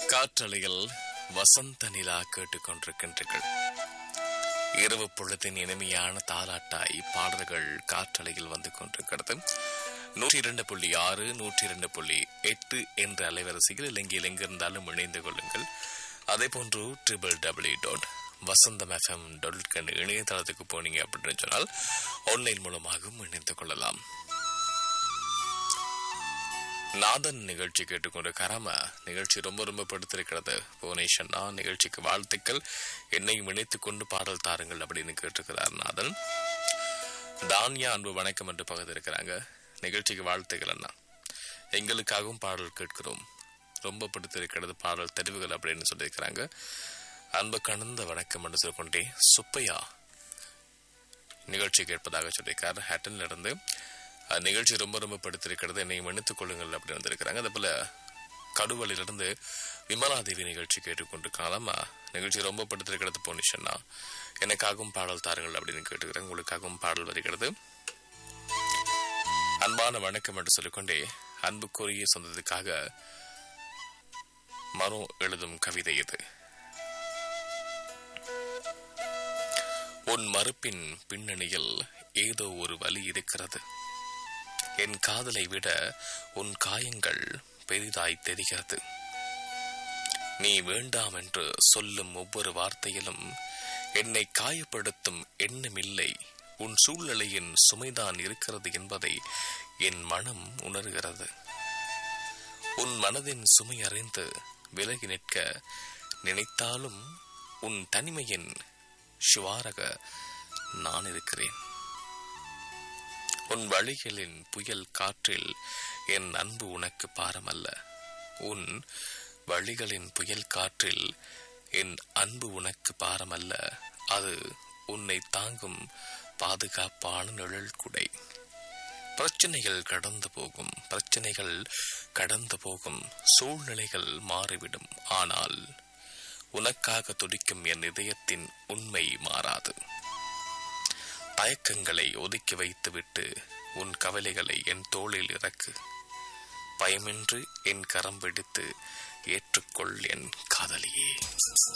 காற்றலையில் வசந்த நிலா கேட்டுக்கொண்டிருக்கின்றீர்கள் இரவு பொழுதின் இனிமையான தாலாட்டாய் பாடல்கள் காற்றலையில் வந்து கொண்டிருக்கிறது நூற்றி இரண்டு புள்ளி ஆறு நூற்றி இரண்டு புள்ளி எட்டு என்ற அலைவரிசையில் இலங்கையில் எங்கிருந்தாலும் இணைந்து கொள்ளுங்கள் அதே போன்று triple W dot Vasantham FM dot இணையதளத்துக்கு போனீங்க அப்படின்னு சொன்னால் ஆன்லைன் மூலமாகவும் இணைந்து கொள்ளலாம் நாதன் நிகழ்ச்சி கேட்டுக்கொண்டு கராம நிகழ்ச்சி ரொம்ப ரொம்ப படுத்திருக்கிறது புவனேஸ்வரா நிகழ்ச்சிக்கு வாழ்த்துக்கள் என்னையும் இணைத்துக் கொண்டு பாடல் தாருங்கள் அப்படின்னு கேட்டிருக்கிறார் நாதன் தானியா அன்பு வணக்கம் என்று பகிர்ந்திருக்கிறாங்க நிகழ்ச்சிக்கு வாழ்த்துக்கள் அண்ணா எங்களுக்காகவும் பாடல் கேட்கிறோம் ரொம்ப பிடித்திருக்கிறது பாடல் தெரிவுகள் அப்படின்னு சொல்லியிருக்கிறாங்க அன்பு கணந்த வணக்கம் என்று சொல்லிக்கொண்டே சுப்பையா நிகழ்ச்சி கேட்பதாக சொல்லியிருக்கார் ஹேட்டன்ல இருந்து அஹ், நிகழ்ச்சி ரொம்ப ரொம்ப படுத்திருக்கிறது என்னை மன்னித்துக் கொள்ளுங்கள் அப்படின்னு வந்திருக்கிறாங்க அதே போல கடுவலிலிருந்து விமலாதேவி நிகழ்ச்சி கேட்டுக்கொண்டு காலம் நிகழ்ச்சி ரொம்ப படுத்திருக்கிறது போனிஷன்னா எனக்காகவும் பாடல் தாருங்கள் அப்படின்னு கேட்டுக்கிறேன் உங்களுக்காகவும் பாடல் வருகிறது அன்பான வணக்கம் என்று சொல்லிக்கொண்டே அன்புக்குரிய சொந்தத்துக்காக மரம் எழுதும் கவிதை இது உன் மறுப்பின் பின்னணியில் ஏதோ ஒரு வழி இருக்கிறது என் காதலை விட உன் காயங்கள் பெரிதாய் தெரிகிறது நீ வேண்டாம் என்று சொல்லும் ஒவ்வொரு வார்த்தையிலும் என்னை காயப்படுத்தும் எண்ணமில்லை உன் சூழ்நிலையின் சுமைதான் இருக்கிறது என்பதை என் மனம் உணர்கிறது உன் மனதின் சுமை அறிந்து விலகி நிற்க நினைத்தாலும் உன் தனிமையின் சிவாரக நான் இருக்கிறேன் உன் வழிகளின் புயல் காற்றில் என் அன்பு உனக்கு பாரமல்ல உன் வழிகளின் புயல் காற்றில் என் அன்பு உனக்கு பாரமல்ல அது உன்னை தாங்கும் பாதுகாப்பான நிழல் குடை பிரச்சனைகள் கடந்து போகும் பிரச்சனைகள் கடந்து போகும் சூழ்நிலைகள் மாறிவிடும் ஆனால் உனக்காக துடிக்கும் என் இதயத்தின் உண்மை மாறாது தயக்கங்களை ஒதுக்கி வைத்துவிட்டு உன் கவலைகளை என் தோளில் இறக்கு பயமின்றி என் கரம் பிடித்து ஏற்றுக்கொள் என் காதலியே